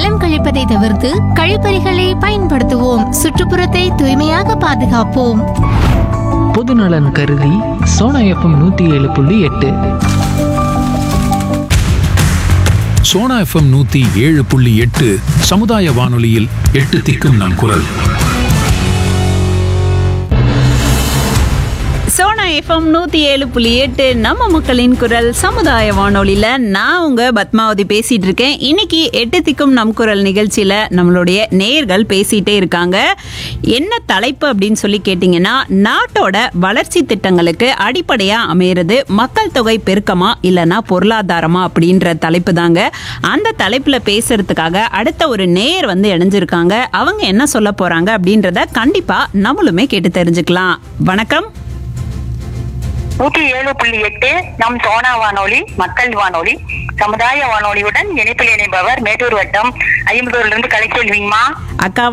மலம் கழிப்பதை தவிர்த்து கழிப்பறைகளை பயன்படுத்துவோம் சுற்றுப்புறத்தை தூய்மையாக பாதுகாப்போம் பொதுநலன் கருதி சோனா எஃப்எம் நூற்றி ஏழு புள்ளி எட்டு சோனா எஃப்எம் நூத்தி ஏழு புள்ளி எட்டு சமுதாய வானொலியில் எட்டு திக்கும் நம் குரல் சோனா எஃப்எம் நூத்தி ஏழு புள்ளி எட்டு நம்ம மக்களின் குரல் சமுதாய வானொலியில நான் உங்க பத்மாவதி பேசிட்டு இருக்கேன் இன்னைக்கு எட்டு திக்கும் நம் குரல் நிகழ்ச்சியில நம்மளுடைய நேயர்கள் பேசிட்டே இருக்காங்க என்ன தலைப்பு அப்படின்னு சொல்லி கேட்டிங்கன்னா நாட்டோட வளர்ச்சி திட்டங்களுக்கு அடிப்படையா அமையிறது மக்கள் தொகை பெருக்கமா இல்லைன்னா பொருளாதாரமா அப்படின்ற தலைப்பு தாங்க அந்த தலைப்புல பேசுறதுக்காக அடுத்த ஒரு நேயர் வந்து இணைஞ்சிருக்காங்க அவங்க என்ன சொல்ல போறாங்க அப்படின்றத கண்டிப்பா நம்மளுமே கேட்டு தெரிஞ்சுக்கலாம் வணக்கம் நூற்றி ஏழு புள்ளி எட்டு நம் சோனா வானொலி மக்கள் வானொலி சமுதாய வானொலியுடன் இணைப்பில் இணைப்பவர் மேட்டூர் வட்டம் ஐம்பதூர்ல இருந்து கலைச்செல்விங்கம்மா அக்கா